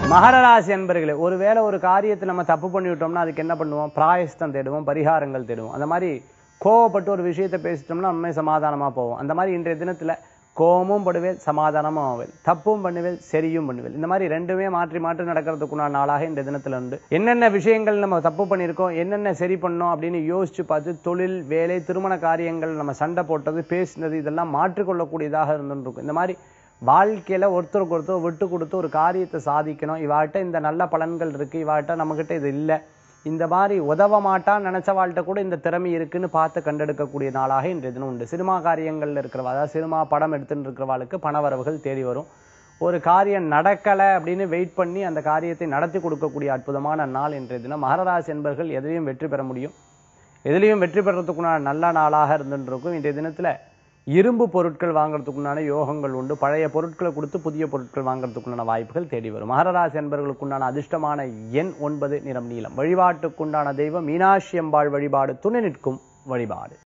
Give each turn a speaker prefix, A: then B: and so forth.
A: மகர ராசி அன்பர்களே ஒருவேளை ஒரு காரியத்தை நம்ம தப்பு பண்ணிவிட்டோம்னா அதுக்கு என்ன பண்ணுவோம் பிராயஸ்தம் தேடுவோம் பரிகாரங்கள் தேடுவோம் அந்த மாதிரி கோவப்பட்டு ஒரு விஷயத்தை பேசிட்டோம்னா நம்ம சமாதானமா போவோம் அந்த மாதிரி இன்றைய தினத்துல கோபமும் படுவேல் சமாதானமும் ஆவேல் தப்பும் பண்ணுவேல் சரியும் பண்ணுவேல் இந்த மாதிரி ரெண்டுமே மாற்றி மாற்றி நடக்கிறதுக்குண்டான நாளாக இந்த தினத்துல உண்டு என்னென்ன விஷயங்கள் நம்ம தப்பு பண்ணியிருக்கோம் என்னென்ன சரி பண்ணோம் அப்படின்னு யோசிச்சு பார்த்து தொழில் வேலை திருமண காரியங்கள் நம்ம சண்டை போட்டது பேசினது இதெல்லாம் மாற்றிக்கொள்ளக்கூடியதாக இருந்துருக்கும் இந்த மாதிரி வாழ்க்கையில ஒருத்தருக்கு ஒருத்தர் விட்டு கொடுத்து ஒரு காரியத்தை சாதிக்கணும் இவாட்ட இந்த நல்ல பலன்கள் இருக்கு இவாட்ட நம்மகிட்ட இது இல்லை இந்த மாதிரி உதவ மாட்டான்னு நினைச்சவாள்கிட்ட கூட இந்த திறமை இருக்குன்னு பார்த்து கண்டெடுக்கக்கூடிய நாளாக இன்றைய தினம் உண்டு சினிமா காரியங்கள்ல இருக்கிறவா அதாவது சினிமா படம் எடுத்துட்டு இருக்கிறவாளுக்கு பணவரவுகள் தேடி வரும் ஒரு காரியம் நடக்கலை அப்படின்னு வெயிட் பண்ணி அந்த காரியத்தை நடத்தி கொடுக்கக்கூடிய அற்புதமான நாள் இன்றைய தினம் மகராசி என்பர்கள் எதிலையும் வெற்றி பெற முடியும் எதுலேயும் வெற்றி பெறத்துக்குண்டான நல்ல நாளாக இருந்துட்டு இருக்கும் இன்றைய தினத்துல இரும்பு பொருட்கள் வாங்குறதுக்குண்டான யோகங்கள் உண்டு பழைய பொருட்களை கொடுத்து புதிய பொருட்கள் வாங்குறதுக்குண்டான வாய்ப்புகள் தேடி வரும் மகராசி என்பவர்களுக்குண்டான அதிர்ஷ்டமான எண் ஒன்பது நிறம் நீளம் வழிபாட்டுக்குண்டான தெய்வம் மீனாட்சி அம்பாள் வழிபாடு துணை நிற்கும் வழிபாடு